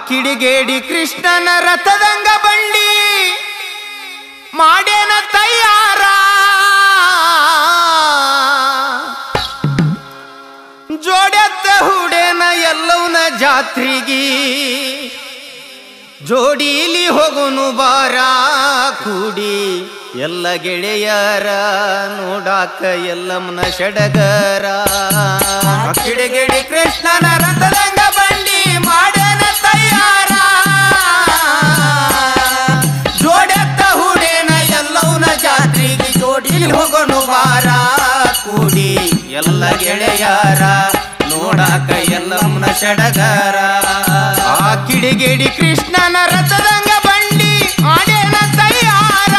ಕಿಡಿಗೇಡಿ ಕೃಷ್ಣನ ರಥದಂಗ ಬಂಡಿ ಮಾಡೇನ ತಯಾರ ಜೋಡೆತ್ತ ಹುಡೇನ ಎಲ್ಲವನ ಜಾತ್ರಿಗಿ ಜೋಡೀಲಿ ಹೋಗುನು ಬಾರ ಕೂಡಿ ಎಲ್ಲ ಗೆಳೆಯರ ನೋಡಾಕ ಎಲ್ಲಮ್ಮನ ಸಡಗರ ಕಿಡಿಗಿಡಿ ಕೃಷ್ಣನ ರಥದಂಗ ಬಂಡಿ ಮಾಡೇನ ತಯಾರ ಜೋಡೆತ್ತ ಹುಡೇನ ಎಲ್ಲವನ ಜಾತ್ರೆಗೆ ಜೋಡಿಲಿ ಹೋಗೋನು ಬಾರ ಕೂಡಿ ಎಲ್ಲ ಗೆಳೆಯರ ನೋಡಾಕ ಎಲ್ಲಮ್ಮನ ಸಡಗರ ಆ ಕಿಡಿಗಿಡಿ ಕೃಷ್ಣನ ರಥದಂಗ ಬಂಡಿ ಮಾಡೇನ ತಯಾರ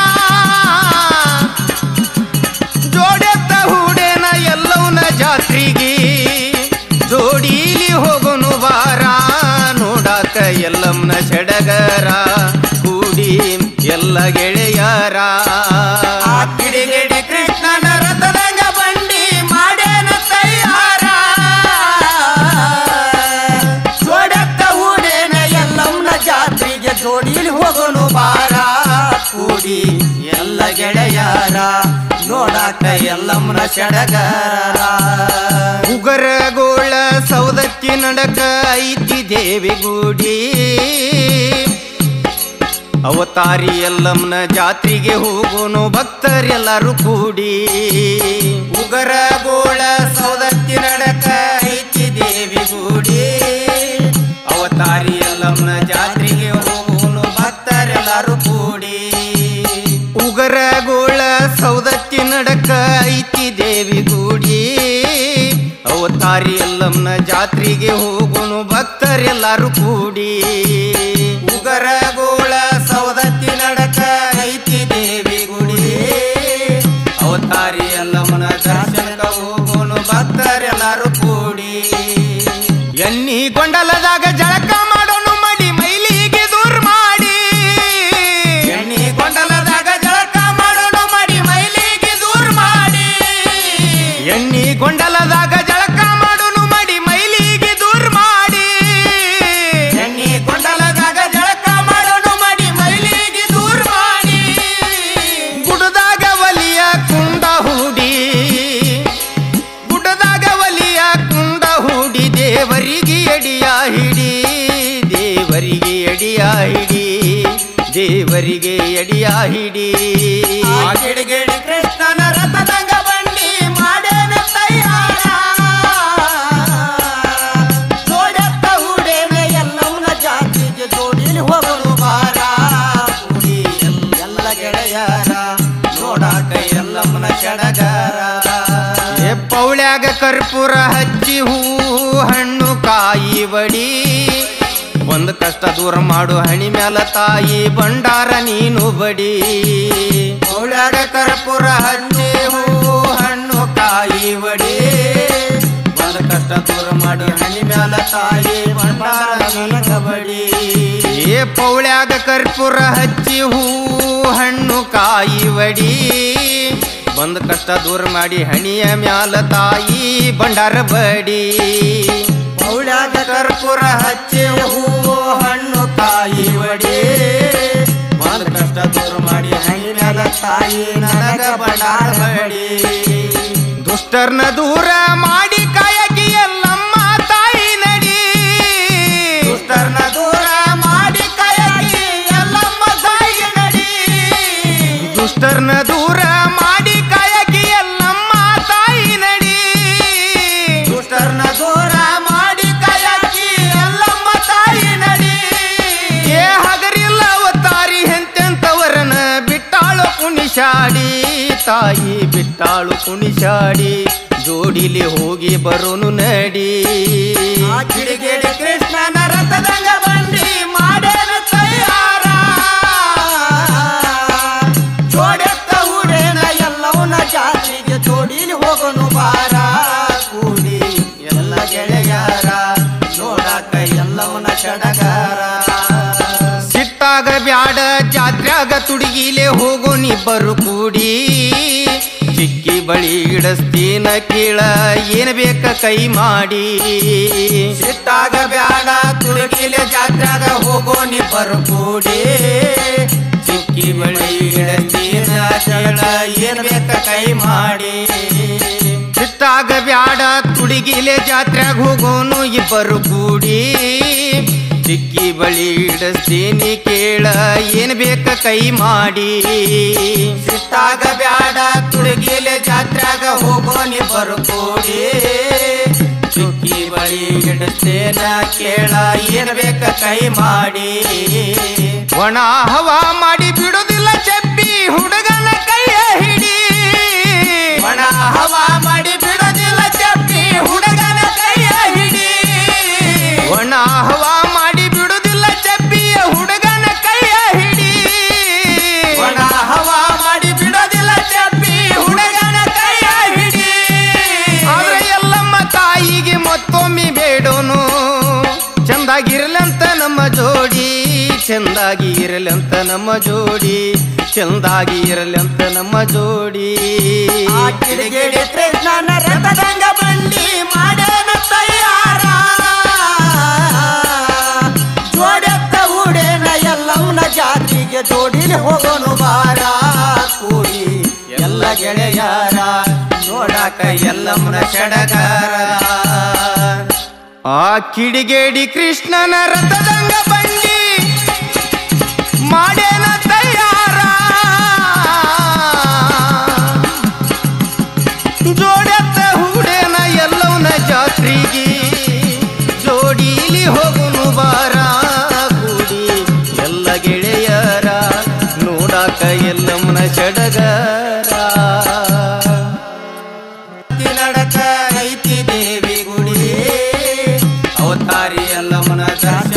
ಜೋಡೆತ್ತ ಹೂಡೇನ ಎಲ್ಲವನ ಜಾತ್ರೆಗೆ ಜೋಡೀಲಿ ಹೋಗೋನು ಬಾರ ನೋಡಾಕ ಎಲ್ಲಮ್ಮನ ಸಡಗರ ಕೂಡಿ ಎಲ್ಲ ಗೆಳೆಯರ ಆ ಕಿಡಿಗಿಡಿ ಕೃಷ್ಣನ ರಥದಂಗ ಬಂಡಿ ಮಾಡೇನ ತಯಾರ ಜೋಡೆತ್ತ ಹೂಡೇನ ಎಲ್ಲಮ್ಮನ ಜಾತ್ರೆಗೆ ಜೋಡೀಲಿ ಹೋಗೋನು ಬಾರ ಕೂಡಿ ಎಲ್ಲ ಗೆಳೆಯರ ನೋಡಾಕ ಎಲ್ಲಮ್ಮನ ಸಡಗರ ಉಗರಗೋಳ ಸೌದತ್ತಿ ನಡಕ ಐತಿ ದೇವಿ ಗುಡಿ ಅವತಾರಿ ಎಲ್ಲಮ್ಮನ ಜಾತ್ರೆಗೆ ಹೋಗೋನು ಭಕ್ತರೆಲ್ಲರೂ ಕೂಡಿ ಉಗರಗೋಳ ಸೌದತ್ತಿ ನಡಕ ಐತಿ ದೇವಿ ಗುಡಿ ಅವತಾರಿ ಎಲ್ಲಮ್ಮನ ಜಾತ್ರೆಗೆ ಹೋಗೋನು ಭಕ್ತರೆಲ್ಲರೂ ಕೂಡಿ ಉಗರಗೋಳ ಸೌದತ್ತಿ ನಡಕ ಐತಿ ದೇವಿ ಗುಡಿ ಅವತಾರಿ ಎಲ್ಲಮ್ಮನ ಜಾತ್ರೆಗೆ ಹೋಗೋನು ಭಕ್ತರೆಲ್ಲರೂ ಕೂಡಿ ಉಗರಗೋಳ ಸೌದತ್ತಿ ನಡಕ ಐತಿ ದೇವಿ ಗುಡಿ ಅವತಾರಿ ಎಲ್ಲಮ್ಮನ ದರ್ಶನಕ ಹೋಗೋನು ಭಕ್ತರೆಲ್ಲರೂ ಕೂಡಿ ಎನ್ನಿ ಗೊಂಡಲದಾಗ ಜಳಕ ಮಾಡೋನು ಮಡಿ ಮೈಲಿಗೆ ದೂರ ಮಾಡಿ ಎಣ್ಣಿ ಗೊಂಡಲದಾಗ ಜಳಕ ಮಾಡೋನು ಮಡಿ ಮೈಲಿಗೆ ದೂರ ಮಾಡಿ ಎಣ್ಣಿ ಗೊಂಡಲದಾಗ ಜಳಕ ಮಾಡೋನು ಮಡಿ ಮೈಲಿಗೆ ದೂರ ಮಾಡಿ ಎಣ್ಣಿ ಗೊಂಡಲದಾಗ ಜಳಕ ಮಾಡೋನು ಮಡಿ ಮೈಲಿಗೆ ದೂರ ಮಾಡಿ ಗುಡದಾಗ ಒಲಿಯ ಕುಂಡ ಹೂಡಿ ಗುಡ್ಡದಾಗ ಒಲಿಯ ಕುಂಡ ಹೂಡಿ ದೇವರಿಗೆ ಎಡಿಯ ಹಿಡಿ ದೇವರಿಗೆ ಎಡಿಯ ಹಿಡಿ ದೇವರಿಗೆ ಎಡಿಯ ಹಿಡಿ ಗಿಡಗಿಡಿ ಕೃಷ್ಣನ ರಥದಂಗ ಬಂಡಿ ಮಾಡೇನ ತಯಾರ ಜೋಡೆತ್ತ ಹೂಡೇನ ಎಲ್ಲವನ ಜಾತಿಗೆ ಜೋಡಿಲಿ ಹೋಗಲು ಬಾರ ಕೂಡಿ ಎಲ್ಲ ಗೆಳೆಯರ ನೋಡಾಕ ಎಲ್ಲಮ್ಮನ ಸಡಗರ ಏ ಪೌಳ್ಯಾಗ ಕರ್ಪೂರ ಹಚ್ಚಿ ಹೂ ಹಣ್ಣು ಕಾಯಿ ಬಡಿ ಒಂದ್ ಕಷ್ಟ ದೂರ ಮಾಡು ಹಣಿ ಮ್ಯಾಲ ತಾಯಿ ಬಂಡಾರ ನೀನು ಬಡಿ ಪೌಳ್ಯಾಗ ಕರ್ಪೂರ ಹಚ್ಚಿ ಹೂ ಹಣ್ಣು ಕಾಯಿ ಬಡಿ ಒಂದ್ ಕಷ್ಟ ದೂರ ಮಾಡಿ ಹಣಿ ಮ್ಯಾಲ ತಾಯಿ ಬಂಡಾರ ನೀನು ಬಡಿ ಏ ಪೌಳ್ಯಾಗ ಕರ್ಪೂರ ಹಚ್ಚಿ ಹೂ ಹಣ್ಣು ಕಾಯಿ ವಡಿ ಬಂದ ಕಷ್ಟ ದೂರ ಮಾಡಿ ಹಣಿಯ ಮ್ಯಾಲ ತಾಯಿ ಬಂಡಾರ ಬಡಿ ಪೌಳ್ಯಾಗ ಕರ್ಪೂರ ಹಚ್ಚಿ ಹೂ ಹಣ್ಣು ಕಾಯಿ ವಡಿ ಬಂದ ಕಷ್ಟ ದೂರ ಮಾಡಿ ಹಣಿ ಮ್ಯಾಲ ತಾಯಿ ನನಗ ಬಂಡಾರ ಬಡಿ ದುಷ್ಟರ್ನ ದೂರ ಮಾಡಿ ಕಾಯಕಿ ಎಲ್ಲಮ್ಮ ತಾಯಿ ನಡಿ ದುಷ್ಟರ್ನ ದೂರ ಮಾಡಿ ಕಾಯಕಿ ಎಲ್ಲಮ್ಮ ತಾಯಿ ನಡಿ ದುಷ್ಟರ್ನ ದೂರ ಮಾಡಿ ಕಾಯಕಿ ಎಲ್ಲಮ್ಮ ತಾಯಿ ನಡಿ ದುಷ್ಟರ್ನ ದೂರ ಮಾಡಿ ಕಾಯಕಿ ಎಲ್ಲಮ್ಮ ತಾಯಿ ನಡಿ ಏ ಹಗರಿಲ್ಲ ಅವತಾರಿ ಎಂತೆಂತವರನ ಬಿಟ್ಟಾಳು ಕುಣಿಶಾಡಿ ತಾಯಿ ಬಿಟ್ಟಾಳು ಕುಣಿಶಾಡಿ ಜೋಡಿಲಿ ಹೋಗಿ ಬರೋನು ನಡಿ ಗಿಡಿಗಿಡಿ ಕೃಷ್ಣನ ರಥದಂಗ ಬಂಡಿ ಮಾಡೇನು ತಯಾರ ಜೋಡೆತ್ತ ಹೂಡೇನ ಎಲ್ಲವನ ಜಾತಿಗೆ ಜೋಡಿಲಿ ಹೋಗೋನು ಬಾರ ಕೂಡಿ ಎಲ್ಲ ಗೆಳೆಯರ ನೋಡಾಕ ಎಲ್ಲವನ ಸಡಗರ ಸಿಟ್ಟಾಗ ಬ್ಯಾಡ ಜಾತ್ರ್ಯಾಗ ತುಡುಗಿಲೆ ಹೋಗೋನಿಬ್ಬರು ಕೂಡಿ ಚಿಕ್ಕಿ ಬಳಿ ಇಡಸ್ತೀನ ಕೀಳ ಏನ್ ಬೇಕ ಕೈ ಮಾಡಿ ಸಿಟ್ಟಾಗ ಬ್ಯಾಡ ತುಳುಗಿಲೆ ಜಾತ್ರಾಗ ಹೋಗೋನಿ ಬರ್ಕೂಡಿ ಚಿಕ್ಕಿ ಬಳಿ ಇಡಸ್ತೀನ ಕೀಳ ಏನ್ ಬೇಕ ಕೈ ಮಾಡಿ ಸಿಟ್ಟಾಗ ಬ್ಯಾಡ ತುಡಿಗಿಲೆ ಜಾತ್ರೆಗೆ ಹೋಗೋನು ಇಬ್ಬರು ಕೂಡಿ ಚಿಕ್ಕಿ ಬಳಿ ಇಡಸ್ತೀನಿ ಕೇಳ ಏನ್ ಬೇಕ ಕೈ ಮಾಡಿ ಸಿಟ್ಟಾಗ ಬ್ಯಾಡ ತುಳುಗಿಲೆ ಜಾತ್ರಾಗ ಹೋಗೋನಿ ಬರ್ಕೂಡಿ ಚಿಕ್ಕಿ ಬಳಿ ಇಡಸ್ತೇನ ಕೇಳ ಏನ್ ಬೇಕ ಕೈ ಮಾಡಿ ಒಣ ಹವಾ ಮಾಡಿ ಬಿಡುದಿಲ್ಲ ಚಪ್ಪಿ ಹುಡುಗನ ಕೈಯ ಹಿಡಿ ಒಣ ಹವಾ ಮಾಡಿ ಬಿಡೋದಿಲ್ಲ ಚಪ್ಪಿ ಹುಡುಗನ ಕೈಯ ಹಿಡಿ ಒಣ ಹವಾ ಮಾಡಿ ಬಿಡುದಿಲ್ಲ ಚಪ್ಪಿಯ ಹುಡುಗನ ಕೈಯ ಹಿಡಿ ಒಣ ಹವಾ ಮಾಡಿ ಬಿಡೋದಿಲ್ಲ ಚಪ್ಪಿ ಹುಡುಗನ ಕೈಯ ಹಿಡಿ ಆದ್ರೆ ಎಲ್ಲಮ್ಮ ತಾಯಿಗೆ ಮತ್ತೊಮ್ಮೆ ಬೇಡೋನು ಚಂದಾಗಿರಲಂತ ನಮ್ಮ ಜೋಡಿ ಚಂದಾಗಿ ಇರಲಂತ ನಮ್ಮ ಜೋಡಿ ಚಂದಾಗಿ ಇರಲಂತ ನಮ್ಮ ಜೋಡಿ ಆ ಕಿಡಿಗೇಡಿ ಕೃಷ್ಣನ ರಥದಂಗ ಬಂಡಿ ಮಾಡೇನ ತಯಾರ ಜೋಡೆತ್ತ ಹೂಡೇನ ಎಲ್ಲವನ ಜಾತಿಗೆ ಜೋಡಿಲಿ ಹೋಗೋನು ಬಾರ ಕೂಡಿ ಎಲ್ಲ ಗೆಳೆಯಾರ ನೋಡಾಕ ಎಲ್ಲಮ್ಮನ ಸಡಗಾರ ಆ ಕಿಡಿಗೇಡಿ ಕೃಷ್ಣನ ರಥದಂಗ ಬಂಡಿ ಮಾಡೇನ ತಯಾರ ಜೋಡೆತ್ತ ಹೂಡೇನ ಎಲ್ಲವನ ಜಾತ್ರೆಗೆ ಜೋಡೀಲಿ ಹೋಗುನು ಬಾರ ಕೂಡಿ ಎಲ್ಲ ಗೆಳೆಯರ ನೋಡಾಕ ಎಲ್ಲಮ್ಮನ ಸಡಗರ ನಡಕ ಐತಿ ದೇವಿ ಗುಡಿ ಅವತಾರಿ ಎಲ್ಲಮ್ಮನ ದರ್ಶನ